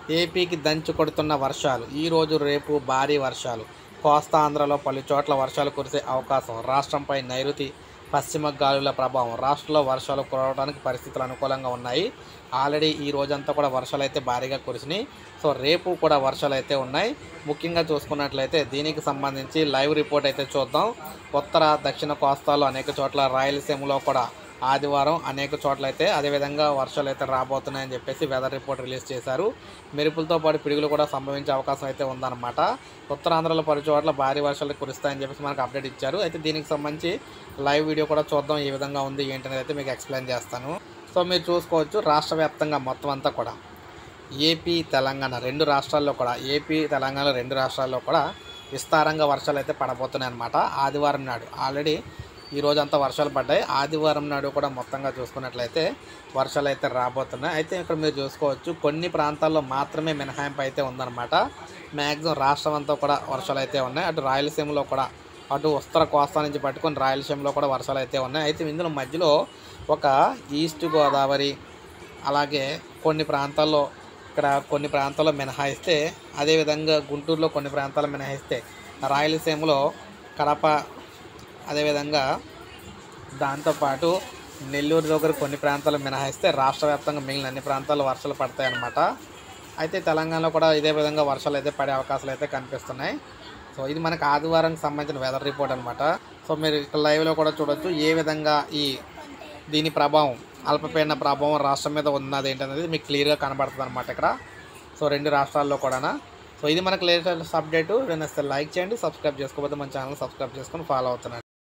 ఏపీకి దంచి కొడుతున్న వర్షాలు ఈరోజు రేపు భారీ వర్షాలు కోస్తా ఆంధ్రలో పలు చోట్ల వర్షాలు కురిసే అవకాశం రాష్ట్రంపై నైరుతి పశ్చిమ గాలుల ప్రభావం రాష్ట్రంలో వర్షాలు కురవడానికి పరిస్థితులు అనుకూలంగా ఉన్నాయి ఆల్రెడీ ఈ రోజంతా కూడా వర్షాలు అయితే భారీగా కురిసినాయి సో రేపు కూడా వర్షాలు అయితే ఉన్నాయి ముఖ్యంగా చూసుకున్నట్లయితే దీనికి సంబంధించి లైవ్ రిపోర్ట్ అయితే చూద్దాం ఉత్తర దక్షిణ కోస్తాలో అనేక చోట్ల రాయలసీమలో కూడా ఆదివారం అనేక చోట్ల అయితే అదేవిధంగా వర్షాలు అయితే రాబోతున్నాయని చెప్పేసి వెదర్ రిపోర్ట్ రిలీజ్ చేశారు మెరుపులతో పాటు పిడుగులు కూడా సంభవించే అవకాశం అయితే ఉందన్నమాట ఉత్తరాంధ్రలో పలు చోట్ల భారీ వర్షాలు కురుస్తాయని చెప్పేసి మనకు అప్డేట్ ఇచ్చారు అయితే దీనికి సంబంధించి లైవ్ వీడియో కూడా చూద్దాం ఏ విధంగా ఉంది ఏంటనేది అయితే మీకు ఎక్స్ప్లెయిన్ చేస్తాను సో మీరు చూసుకోవచ్చు రాష్ట్ర వ్యాప్తంగా మొత్తం అంతా కూడా ఏపీ తెలంగాణ రెండు రాష్ట్రాల్లో కూడా ఏపీ తెలంగాణ రెండు రాష్ట్రాల్లో కూడా విస్తారంగా వర్షాలు అయితే పడబోతున్నాయి అనమాట ఆదివారం నాడు ఆల్రెడీ ఈ రోజంతా వర్షాలు పడ్డాయి ఆదివారం నాడు కూడా మొత్తంగా చూసుకున్నట్లయితే వర్షాలు అయితే రాబోతున్నాయి అయితే ఇక్కడ మీరు చూసుకోవచ్చు కొన్ని ప్రాంతాల్లో మాత్రమే మినహాయింపు అయితే ఉందన్నమాట మ్యాక్సిమం రాష్ట్రం అంతా కూడా వర్షాలు అయితే ఉన్నాయి అటు రాయలసీమలో కూడా అటు ఉత్తర కోస్తా నుంచి పట్టుకొని రాయలసీమలో కూడా వర్షాలు అయితే ఉన్నాయి అయితే ఇందులో మధ్యలో ఒక ఈస్ట్ గోదావరి అలాగే కొన్ని ప్రాంతాల్లో ఇక్కడ కొన్ని ప్రాంతాల్లో మినహాయిస్తే అదేవిధంగా గుంటూరులో కొన్ని ప్రాంతాలు మినహాయిస్తే రాయలసీమలో కడప అదేవిధంగా దాంతోపాటు నెల్లూరు దగ్గర కొన్ని ప్రాంతాలు మినహాయిస్తే రాష్ట్ర వ్యాప్తంగా మిగిలిన అన్ని ప్రాంతాల్లో వర్షాలు పడతాయి అన్నమాట అయితే తెలంగాణలో కూడా ఇదే విధంగా వర్షాలు అయితే పడే అవకాశాలు అయితే కనిపిస్తున్నాయి సో ఇది మనకు ఆదివారానికి సంబంధించిన వెదర్ రిపోర్ట్ అనమాట సో మీరు ఇక్కడ లైవ్లో కూడా చూడొచ్చు ఏ విధంగా ఈ దీని ప్రభావం అల్పపీడన ప్రభావం రాష్ట్రం మీద ఉన్నది ఏంటనేది మీకు క్లియర్గా కనబడుతుంది అనమాట ఇక్కడ సో రెండు రాష్ట్రాల్లో కూడా సో ఇది మనకు లేటెస్ట్ అప్డేట్ నేను లైక్ చేయండి సబ్స్క్రైబ్ చేసుకోకపోతే మన ఛానల్ సబ్స్క్రైబ్ చేసుకొని ఫాలో అవుతున్నాను